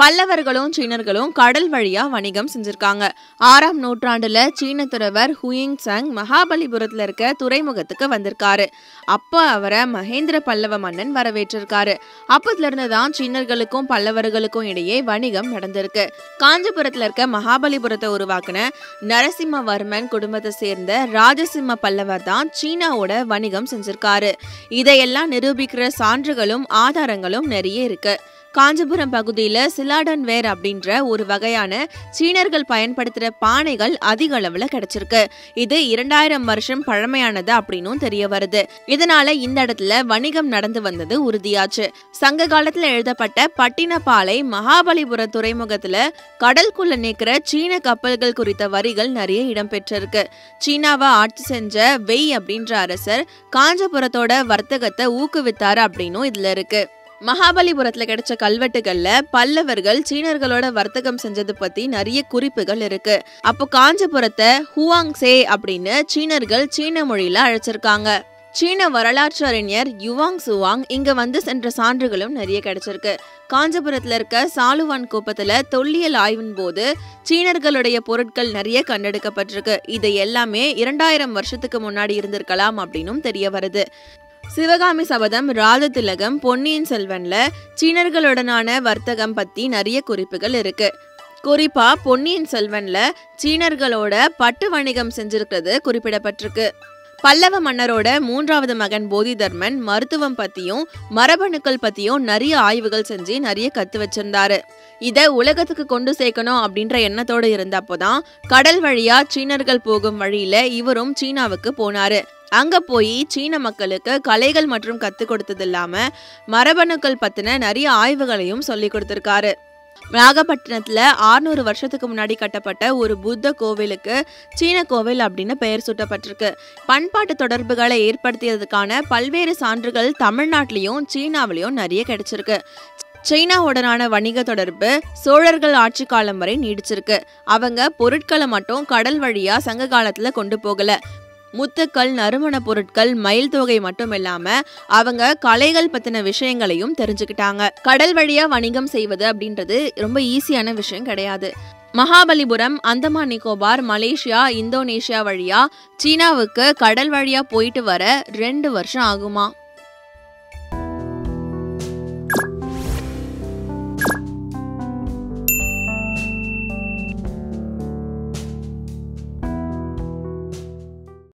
பல்லவர்களும் சீனர்களும் கடல் வழியா வணிகம் செஞ்சிருக்காங்க ஆறாம் நூற்றாண்டுல சீன துறவர் ஹுயிங் சங் மகாபலிபுரத்துல இருக்க துறைமுகத்துக்கு வந்திருக்காரு அப்ப அவரை மகேந்திர பல்லவ மன்னன் வரவேற்றிருக்காரு அப்பத்துல இருந்து தான் சீனர்களுக்கும் பல்லவர்களுக்கும் இடையே வணிகம் நடந்திருக்கு காஞ்சிபுரத்துல இருக்க மகாபலிபுரத்தை உருவாக்குன நரசிம்மவர்மன் குடும்பத்தை சேர்ந்த ராஜசிம்ம பல்லவர் தான் சீனாவோட வணிகம் செஞ்சிருக்காரு இதையெல்லாம் நிரூபிக்கிற சான்றுகளும் ஆதாரங்களும் நிறைய இருக்கு காஞ்சிபுரம் பகுதியில சிலாடன் வேர் அப்படின்ற ஒரு வகையான சீனர்கள் பயன்படுத்துற பானைகள் அதிக அளவுல கிடைச்சிருக்கு இது இரண்டாயிரம் வருஷம் பழமையானது அப்படின்னும் தெரிய வருது இதனால இந்த இடத்துல வணிகம் நடந்து வந்தது உறுதியாச்சு சங்க காலத்துல எழுதப்பட்ட பட்டினப்பாலை மகாபலிபுர துறைமுகத்துல கடலுக்குள்ள நிற்கிற சீன கப்பல்கள் குறித்த வரிகள் நிறைய இடம்பெற்றிருக்கு சீனாவை ஆட்சி செஞ்ச வெய் அப்படின்ற அரசர் காஞ்சிபுரத்தோட வர்த்தகத்தை ஊக்குவித்தாரு அப்படின்னும் இதுல இருக்கு மகாபலிபுரத்துல கிடைச்ச கல்வெட்டுகள்ல பல்லவர்கள் சீனர்களோட வர்த்தகம் செஞ்சது பத்தி நிறைய குறிப்புகள் இருக்கு அப்போ காஞ்சிபுரத்தை ஹுவாங் சே அப்படின்னு சீனர்கள் சீன மொழியில அழைச்சிருக்காங்க சீன வரலாற்று அறிஞர் யுவாங் சுவாங் இங்க வந்து சென்ற சான்றுகளும் நிறைய கிடைச்சிருக்கு காஞ்சிபுரத்துல இருக்க சாலுவான் கோப்பத்துல தொல்லியல் ஆய்வின் போது சீனர்களுடைய பொருட்கள் நிறைய கண்டெடுக்கப்பட்டிருக்கு இது எல்லாமே இரண்டாயிரம் வருஷத்துக்கு முன்னாடி இருந்திருக்கலாம் அப்படின்னும் தெரிய வருது சிவகாமி சபதம் ராஜதிலகம் பொன்னியின் செல்வன்ல சீனர்களுடனான வர்த்தகம் பத்தி நிறைய குறிப்புகள் இருக்கு குறிப்பா பொன்னியின் செல்வன்ல சீனர்களோட பட்டு வணிகம் செஞ்சிருக்கிறது குறிப்பிடப்பட்டிருக்கு பல்லவ மன்னரோட மூன்றாவது மகன் போதிதர்மன் மருத்துவம் பத்தியும் மரபணுக்கள் பத்தியும் நிறைய ஆய்வுகள் செஞ்சு நிறைய கத்து வச்சிருந்தாரு இதை உலகத்துக்கு கொண்டு சேர்க்கணும் அப்படின்ற எண்ணத்தோடு இருந்தப்போதான் கடல் வழியா சீனர்கள் போகும் வழியில இவரும் சீனாவுக்கு போனாரு அங்க போய் சீன மக்களுக்கு கலைகள் மற்றும் கத்து கொடுத்தது இல்லாம மரபணுக்கள் பத்தின நிறைய ஆய்வுகளையும் சொல்லி கொடுத்திருக்காரு நாகப்பட்டினத்துல ஆறுநூறு வருஷத்துக்கு முன்னாடி கட்டப்பட்ட ஒரு புத்த கோவிலுக்கு சீன கோவில் அப்படின்னு பெயர் சூட்டப்பட்டிருக்கு பண்பாட்டு தொடர்புகளை ஏற்படுத்தியதுக்கான பல்வேறு சான்றுகள் தமிழ்நாட்டிலையும் சீனாவிலையும் நிறைய கிடைச்சிருக்கு சீனாவுடனான வணிக தொடர்பு சோழர்கள் ஆட்சி காலம் வரை நீடிச்சிருக்கு அவங்க பொருட்களை மட்டும் கடல் வழியா சங்க காலத்துல கொண்டு போகல முத்துக்கள் நறுமண பொருட்கள் மயில் தொகை மட்டும் இல்லாம அவங்க கலைகள் பத்தின விஷயங்களையும் தெரிஞ்சுக்கிட்டாங்க கடல் வழியா வணிகம் செய்வது அப்படின்றது ரொம்ப ஈஸியான விஷயம் கிடையாது மகாபலிபுரம் அந்தமான் நிக்கோபார் மலேசியா இந்தோனேஷியா வழியா சீனாவுக்கு கடல் வழியா போயிட்டு வர ரெண்டு வருஷம் ஆகுமா